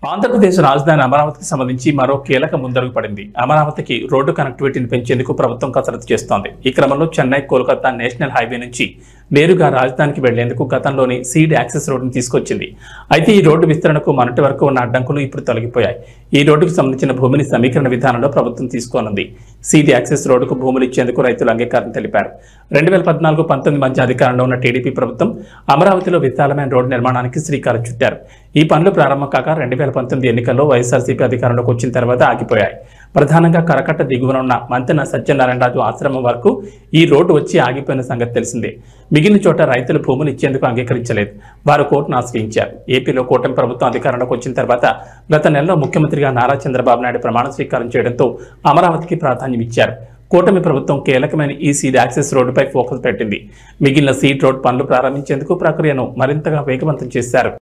ఆంధ్రప్రదేశ్ రాజధాని అమరావతికి సంబంధించి మరో కీలక ముందడుగు పడింది అమరావతికి రోడ్డు కనెక్టివిటీని పెంచేందుకు ప్రభుత్వం కసరత్తు చేస్తోంది ఈ క్రమంలో చెన్నై కోల్కతా నేషనల్ హైవే నుంచి నేరుగా రాజధానికి వెళ్లేందుకు గతంలోని సీడ్ యాక్సెస్ రోడ్డును తీసుకొచ్చింది అయితే ఈ రోడ్డు విస్తరణకు మొన్నటి వరకు ఉన్న అడ్డంకులు ఇప్పుడు తొలగిపోయాయి ఈ రోడ్డుకు సంబంధించిన భూమిని సమీకరణ విధానంలో ప్రభుత్వం తీసుకోనుంది సీడ్ యాక్సెస్ రోడ్డుకు భూములు ఇచ్చేందుకు రైతులు అంగీకారం తెలిపారు రెండు వేల పద్నాలుగు పంతొమ్మిది మధ్య అధికారంలో ఉన్న టీడీపీ ప్రభుత్వం అమరావతిలో విశాలమైన రోడ్డు నిర్మాణానికి శ్రీకారం చుట్టారు ఈ పనులు ప్రారంభం కాక రెండు వేల పంతొమ్మిది ఎన్నికల్లో వైఎస్ఆర్సీపీ అధికారంలోకి వచ్చిన తర్వాత ఆగిపోయాయి ప్రధానంగా కరకట్ట దిగువన ఉన్న మంతెన సత్యనారాయణరాజు ఆశ్రమం వరకు ఈ రోడ్డు వచ్చి ఆగిపోయిన సంగతి తెలిసిందే మిగిలిన చోట రైతులు భూములు ఇచ్చేందుకు అంగీకరించలేదు వారు కోర్టును ఆశ్రయించారు ఏపీలో కూటమి ప్రభుత్వం అధికారంలోకి వచ్చిన తర్వాత గత నెలలో ముఖ్యమంత్రిగా నారా చంద్రబాబు నాయుడు ప్రమాణ స్వీకారం చేయడంతో అమరావతికి ప్రాధాన్యం ఇచ్చారు కూటమి ప్రభుత్వం కీలకమైన ఈ సీడ్ యాక్సెస్ రోడ్డుపై ఫోకస్ పెట్టింది మిగిలిన సీడ్ రోడ్ పనులు ప్రారంభించేందుకు ప్రక్రియను మరింతగా వేగవంతం చేశారు